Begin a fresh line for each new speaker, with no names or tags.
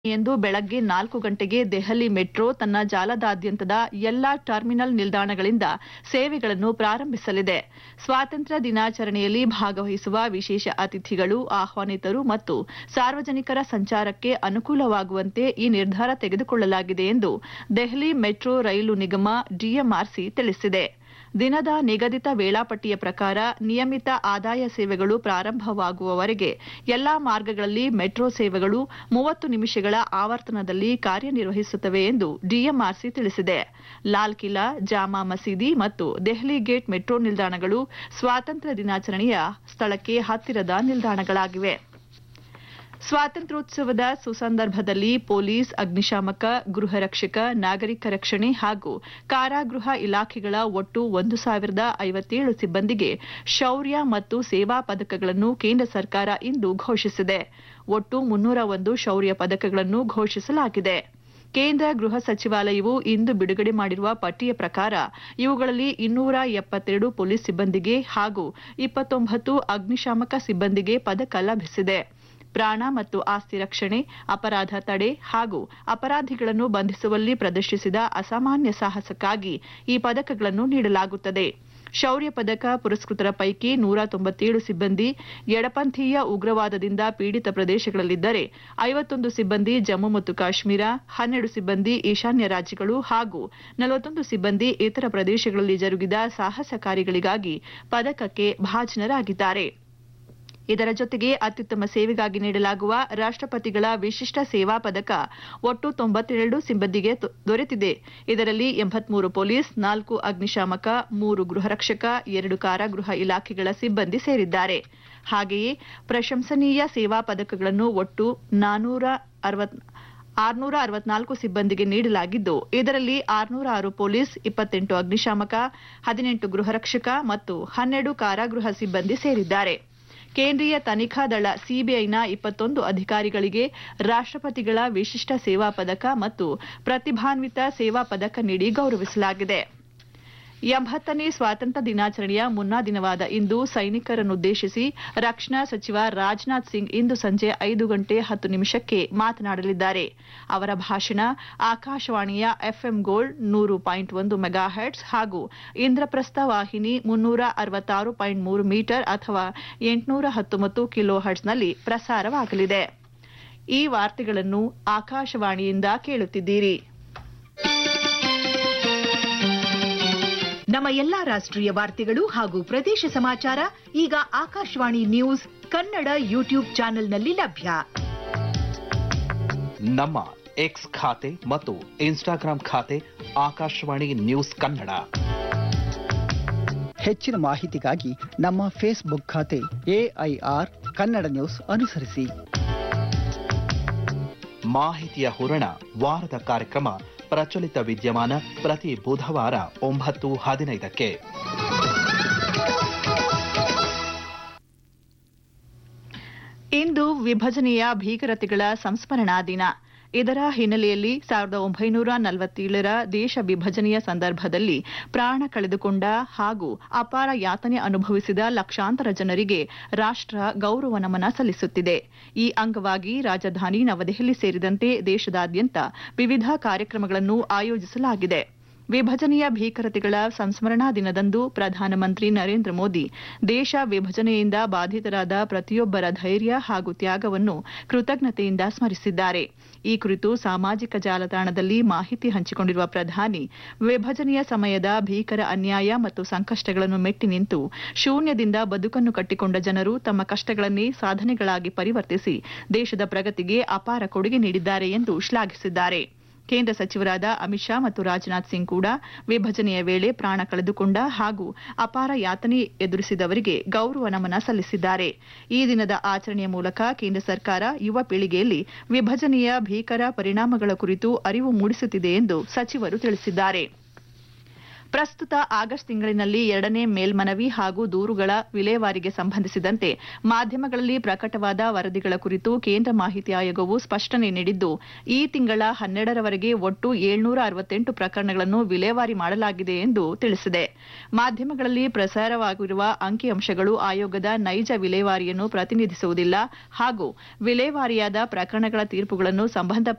ಎಂದು ಬೆಳಗ್ಗೆ ನಾಲ್ಕು ಗಂಟೆಗೆ ದೆಹಲಿ ಮೆಟ್ರೋ ತನ್ನ ಜಾಲದಾದ್ಯಂತದ ಎಲ್ಲಾ ಟರ್ಮಿನಲ್ ನಿಲ್ದಾಣಗಳಿಂದ ಸೇವೆಗಳನ್ನು ಪ್ರಾರಂಭಿಸಲಿದೆ ಸ್ವಾತಂತ್ರ್ಯ ದಿನಾಚರಣೆಯಲ್ಲಿ ಭಾಗವಹಿಸುವ ವಿಶೇಷ ಅತಿಥಿಗಳು ಆಹ್ವಾನಿತರು ಮತ್ತು ಸಾರ್ವಜನಿಕರ ಸಂಚಾರಕ್ಕೆ ಅನುಕೂಲವಾಗುವಂತೆ ಈ ನಿರ್ಧಾರ ತೆಗೆದುಕೊಳ್ಳಲಾಗಿದೆ ಎಂದು ದೆಹಲಿ ಮೆಟ್ರೋ ರೈಲು ನಿಗಮ ಡಿಎಂಆರ್ಸಿ ತಿಳಿಸಿದೆ ದಿನದ ನಿಗದಿತ ವೇಳಾಪಟ್ಟಿಯ ಪ್ರಕಾರ ನಿಯಮಿತ ಆದಾಯ ಸೇವೆಗಳು ಪ್ರಾರಂಭವಾಗುವವರೆಗೆ ಎಲ್ಲಾ ಮಾರ್ಗಗಳಲ್ಲಿ ಮೆಟ್ರೋ ಸೇವೆಗಳು ಮೂವತ್ತು ನಿಮಿಷಗಳ ಆವರ್ತನದಲ್ಲಿ ಕಾರ್ಯನಿರ್ವಹಿಸುತ್ತವೆ ಎಂದು ಡಿಎಂಆರ್ಸಿ ತಿಳಿಸಿದೆ ಲಾಲ್ ಕಿಲಾ ಜಾಮಾ ಮಸೀದಿ ಮತ್ತು ದೆಹಲಿ ಗೇಟ್ ಮೆಟ್ರೋ ನಿಲ್ದಾಣಗಳು ಸ್ವಾತಂತ್ರ್ಯ ದಿನಾಚರಣೆಯ ಸ್ಥಳಕ್ಕೆ ಹತ್ತಿರದ ನಿಲ್ದಾಣಗಳಾಗಿವೆ ಸ್ವಾತಂತ್ರ್ಯೋತ್ಸವದ ಸುಸಂದರ್ಭದಲ್ಲಿ ಪೊಲೀಸ್ ಅಗ್ನಿಶಾಮಕ ಗೃಹ ರಕ್ಷಕ ನಾಗರಿಕ ರಕ್ಷಣೆ ಹಾಗೂ ಕಾರಾಗೃಹ ಇಲಾಖೆಗಳ ಒಟ್ಟು ಒಂದು ಸಾವಿರದ ಐವತ್ತೇಳು ಸಿಬ್ಬಂದಿಗೆ ಶೌರ್ಯ ಮತ್ತು ಸೇವಾ ಪದಕಗಳನ್ನು ಕೇಂದ್ರ ಸರ್ಕಾರ ಇಂದು ಘೋಷಿಸಿದೆ ಒಟ್ಟು ಮುನ್ನೂರ ಒಂದು ಶೌರ್ಯ ಪದಕಗಳನ್ನು ಘೋಷಿಸಲಾಗಿದೆ ಕೇಂದ್ರ ಗೃಹ ಸಚಿವಾಲಯವು ಇಂದು ಬಿಡುಗಡೆ ಮಾಡಿರುವ ಪಟ್ಟಿಯ ಪ್ರಕಾರ ಇವುಗಳಲ್ಲಿ ಇನ್ನೂರ ಎಪ್ಪತ್ತೆರಡು ಪೊಲೀಸ್ ಸಿಬ್ಬಂದಿಗೆ ಹಾಗೂ ಇಪ್ಪತ್ತೊಂಬತ್ತು ಅಗ್ನಿಶಾಮಕ ಸಿಬ್ಬಂದಿಗೆ ಪದಕ ಲಭಿಸಿದೆ ಪ್ರಾಣ ಮತ್ತು ಆಸ್ತಿ ರಕ್ಷಣೆ ಅಪರಾಧ ತಡೆ ಹಾಗೂ ಅಪರಾಧಿಗಳನ್ನು ಬಂಧಿಸುವಲ್ಲಿ ಪ್ರದರ್ಶಿಸಿದ ಅಸಾಮಾನ್ಯ ಸಾಹಸಕ್ಕಾಗಿ ಈ ಪದಕಗಳನ್ನು ನೀಡಲಾಗುತ್ತದೆ ಶೌರ್ಯ ಪದಕ ಪುರಸ್ಕೃತರ ಪೈಕಿ ನೂರ ತೊಂಬತ್ತೇಳು ಸಿಬ್ಬಂದಿ ಎಡಪಂಥೀಯ ಉಗ್ರವಾದದಿಂದ ಪೀಡಿತ ಪ್ರದೇಶಗಳಲ್ಲಿದ್ದರೆ ಐವತ್ತೊಂದು ಸಿಬ್ಬಂದಿ ಜಮ್ಮು ಮತ್ತು ಕಾಶ್ಮೀರ ಹನ್ನೆರಡು ಸಿಬ್ಬಂದಿ ಈಶಾನ್ಯ ರಾಜ್ಯಗಳು ಹಾಗೂ ನಲವತ್ತೊಂದು ಸಿಬ್ಬಂದಿ ಇತರ ಪ್ರದೇಶಗಳಲ್ಲಿ ಜರುಗಿದ ಸಾಹಸ ಕಾರ್ಯಗಳಿಗಾಗಿ ಪದಕಕ್ಕೆ ಭಾಜನರಾಗಿದ್ದಾರೆ ಇದರ ಜೊತೆಗೆ ಅತ್ಯುತ್ತಮ ಸೇವೆಗಾಗಿ ನೀಡಲಾಗುವ ರಾಷ್ಟಪತಿಗಳ ವಿಶಿಷ್ಟ ಸೇವಾ ಪದಕ ಒಟ್ಟು ತೊಂಬತ್ತೆರಡು ಸಿಬ್ಬಂದಿಗೆ ದೊರೆತಿದೆ ಇದರಲ್ಲಿ ಎಂಬತ್ಮೂರು ಪೊಲೀಸ್ ನಾಲ್ಕು ಅಗ್ನಿಶಾಮಕ ಮೂರು ಗೃಹರಕ್ಷಕ ಎರಡು ಕಾರಾಗೃಹ ಇಲಾಖೆಗಳ ಸಿಬ್ಬಂದಿ ಸೇರಿದ್ದಾರೆ ಹಾಗೆಯೇ ಪ್ರಶಂಸನೀಯ ಸೇವಾ ಪದಕಗಳನ್ನು ಒಟ್ಟು ನಾನೂರ ಆರ್ನೂರ ಅರವತ್ನಾಲ್ಕು ಸಿಬ್ಬಂದಿಗೆ ನೀಡಲಾಗಿದ್ದು ಇದರಲ್ಲಿ ಆರ್ನೂರ ಆರು ಪೊಲೀಸ್ ಇಪ್ಪತ್ತೆಂಟು ಅಗ್ನಿಶಾಮಕ ಹದಿನೆಂಟು ಗೃಹರಕ್ಷಕ ಮತ್ತು ಹನ್ನೆರಡು ಕಾರಾಗೃಹ ಸಿಬ್ಬಂದಿ ಸೇರಿದ್ದಾರೆ ಕೇಂದ್ರೀಯ ತನಿಖಾ ದಳ ಸಿಬಿಐನ ಇಪ್ಪತ್ತೊಂದು ಅಧಿಕಾರಿಗಳಿಗೆ ರಾಷ್ಟಪತಿಗಳ ವಿಶಿಷ್ಟ ಸೇವಾ ಪದಕ ಮತ್ತು ಪ್ರತಿಭಾನ್ವಿತ ಸೇವಾ ಪದಕ ನೀಡಿ ಗೌರವಿಸಲಾಗಿದೆ ಎಂಬತ್ತನೇ ಸ್ವಾತಂತ್ರ್ಯ ದಿನಾಚರಣೆಯ ಮುನ್ನಾ ದಿನವಾದ ಇಂದು ಸೈನಿಕರನ್ನುದ್ದೇಶಿಸಿ ರಕ್ಷಣಾ ಸಚಿವ ರಾಜನಾಥ್ ಸಿಂಗ್ ಇಂದು ಸಂಜೆ ಐದು ಗಂಟೆ ಹತ್ತು ನಿಮಿಷಕ್ಕೆ ಮಾತನಾಡಲಿದ್ದಾರೆ ಅವರ ಭಾಷಣ ಆಕಾಶವಾಣಿಯ ಎಫ್ಎಂ ಗೋಲ್ಡ್ ನೂರು ಪಾಯಿಂಟ್ ಒಂದು ಮೆಗಾಹೆಟ್ಸ್ ಹಾಗೂ ಇಂದ್ರಪ್ರಸ್ಥ ವಾಹಿನಿ ಮುನ್ನೂರ ಅರವತ್ತಾರು ಪಾಯಿಂಟ್ ಮೂರು ಮೀಟರ್ ಅಥವಾ ಎಂಟುನೂರ ಹತ್ತೊಂಬತ್ತು ಕಿಲೋ ಹರ್ಟ್ಸ್ನಲ್ಲಿ ಪ್ರಸಾರವಾಗಲಿದೆ ಈ ವಾರ್ತೆಗಳನ್ನು ಆಕಾಶವಾಣಿಯಿಂದ ಕೇಳುತ್ತಿದ್ದೀರಿ
ನಮ್ಮ ಎಲ್ಲಾ ರಾಷ್ಟ್ರೀಯ ವಾರ್ತೆಗಳು ಹಾಗೂ ಪ್ರದೇಶ ಸಮಾಚಾರ ಈಗ ಆಕಾಶವಾಣಿ ನ್ಯೂಸ್ ಕನ್ನಡ ಯೂಟ್ಯೂಬ್ ಚಾನೆಲ್ನಲ್ಲಿ ಲಭ್ಯ
ನಮ್ಮ ಎಕ್ಸ್ ಖಾತೆ ಮತ್ತು ಇನ್ಸ್ಟಾಗ್ರಾಂ ಖಾತೆ ಆಕಾಶವಾಣಿ ನ್ಯೂಸ್ ಕನ್ನಡ
ಹೆಚ್ಚಿನ ಮಾಹಿತಿಗಾಗಿ ನಮ್ಮ ಫೇಸ್ಬುಕ್ ಖಾತೆ ಎಐಆರ್ ಕನ್ನಡ ನ್ಯೂಸ್ ಅನುಸರಿಸಿ
ಮಾಹಿತಿಯ ಹೂರಣ ವಾರದ ಕಾರ್ಯಕ್ರಮ ಪ್ರಚಲಿತ ವಿದ್ಯಮಾನ ಪ್ರತಿ ಬುಧವಾರ ಒಂಬತ್ತು ಹದಿನೈದಕ್ಕೆ
ಇಂದು ವಿಭಜನೆಯ ಭೀಕರತೆಗಳ ಸಂಸ್ಮರಣಾ ದಿನ ಇದರ ಹಿನ್ನೆಲೆಯಲ್ಲಿ ಸಾವಿರದ ಒಂಬೈನೂರ ನಲವತ್ತೇಳರ ದೇಶ ವಿಭಜನೆಯ ಸಂದರ್ಭದಲ್ಲಿ ಪ್ರಾಣ ಕಳೆದುಕೊಂಡ ಹಾಗೂ ಅಪಾರ ಯಾತನೆ ಅನುಭವಿಸಿದ ಲಕ್ಷಾಂತರ ಜನರಿಗೆ ರಾಷ್ಟ್ರ ಗೌರವ ನಮನ ಸಲ್ಲಿಸುತ್ತಿದೆ ಈ ಅಂಗವಾಗಿ ರಾಜಧಾನಿ ನವದೆಹಲಿ ಸೇರಿದಂತೆ ದೇಶದಾದ್ಯಂತ ವಿವಿಧ ಕಾರ್ಯಕ್ರಮಗಳನ್ನು ಆಯೋಜಿಸಲಾಗಿದೆ ವಿಭಜನೆಯ ಭೀಕರತೆಗಳ ಸಂಸ್ಮರಣಾ ದಿನದಂದು ಪ್ರಧಾನಮಂತ್ರಿ ನರೇಂದ್ರ ಮೋದಿ ದೇಶ ವಿಭಜನೆಯಿಂದ ಬಾಧಿತರಾದ ಪ್ರತಿಯೊಬ್ಬರ ಧೈರ್ಯ ಹಾಗೂ ತ್ಯಾಗವನ್ನು ಕೃತಜ್ಞತೆಯಿಂದ ಸ್ಮರಿಸಿದ್ದಾರೆ ಈ ಕುರಿತು ಸಾಮಾಜಿಕ ಜಾಲತಾಣದಲ್ಲಿ ಮಾಹಿತಿ ಹಂಚಿಕೊಂಡಿರುವ ಪ್ರಧಾನಿ ವಿಭಜನೆಯ ಸಮಯದ ಭೀಕರ ಅನ್ಯಾಯ ಮತ್ತು ಸಂಕಷ್ಟಗಳನ್ನು ಮೆಟ್ಟಿ ನಿಂತು ಶೂನ್ಯದಿಂದ ಬದುಕನ್ನು ಕಟ್ಟಿಕೊಂಡ ಜನರು ತಮ್ಮ ಕಷ್ಟಗಳನ್ನೇ ಸಾಧನೆಗಳಾಗಿ ಪರಿವರ್ತಿಸಿ ದೇಶದ ಪ್ರಗತಿಗೆ ಅಪಾರ ಕೊಡುಗೆ ನೀಡಿದ್ದಾರೆ ಎಂದು ಶ್ಲಾಘಿಸಿದ್ದಾರೆ ಕೇಂದ್ರ ಸಚಿವರಾದ ಅಮಿತ್ ಶಾ ಮತ್ತು ರಾಜನಾಥ್ ಸಿಂಗ್ ಕೂಡ ವಿಭಜನೆಯ ವೇಳೆ ಪ್ರಾಣ ಕಳೆದುಕೊಂಡ ಹಾಗೂ ಅಪಾರ ಯಾತನೆ ಎದುರಿಸಿದವರಿಗೆ ಗೌರವ ನಮನ ಸಲ್ಲಿಸಿದ್ದಾರೆ ಈ ದಿನದ ಆಚರಣೆಯ ಮೂಲಕ ಕೇಂದ್ರ ಸರ್ಕಾರ ಯುವ ಪೀಳಿಗೆಯಲ್ಲಿ ವಿಭಜನೆಯ ಭೀಕರ ಪರಿಣಾಮಗಳ ಕುರಿತು ಅರಿವು ಮೂಡಿಸುತ್ತಿದೆ ಎಂದು ಸಚಿವರು ತಿಳಿಸಿದ್ದಾರೆ ಪ್ರಸ್ತುತ ಆಗಸ್ಟ್ ತಿಂಗಳಿನಲ್ಲಿ ಎರಡನೇ ಮೇಲ್ಮನವಿ ಹಾಗೂ ದೂರುಗಳ ವಿಲೇವಾರಿಗೆ ಸಂಬಂಧಿಸಿದಂತೆ ಮಾಧ್ಯಮಗಳಲ್ಲಿ ಪ್ರಕಟವಾದ ವರದಿಗಳ ಕುರಿತು ಕೇಂದ್ರ ಮಾಹಿತಿ ಆಯೋಗವು ಸ್ಪಷ್ಟನೆ ನೀಡಿದ್ದು ಈ ತಿಂಗಳ ಹನ್ನೆರಡರವರೆಗೆ ಒಟ್ಟು ಏಳ್ನೂರ ಅರವತ್ತೆಂಟು ಪ್ರಕರಣಗಳನ್ನು ವಿಲೇವಾರಿ ಮಾಡಲಾಗಿದೆ ಎಂದು ತಿಳಿಸಿದೆ ಮಾಧ್ಯಮಗಳಲ್ಲಿ ಪ್ರಸಾರವಾಗಿರುವ ಅಂಕಿಅಂಶಗಳು ಆಯೋಗದ ನೈಜ ವಿಲೇವಾರಿಯನ್ನು ಪ್ರತಿನಿಧಿಸುವುದಿಲ್ಲ ಹಾಗೂ ವಿಲೇವಾರಿಯಾದ ಪ್ರಕರಣಗಳ ತೀರ್ಪುಗಳನ್ನು ಸಂಬಂಧಪಟ್ಟ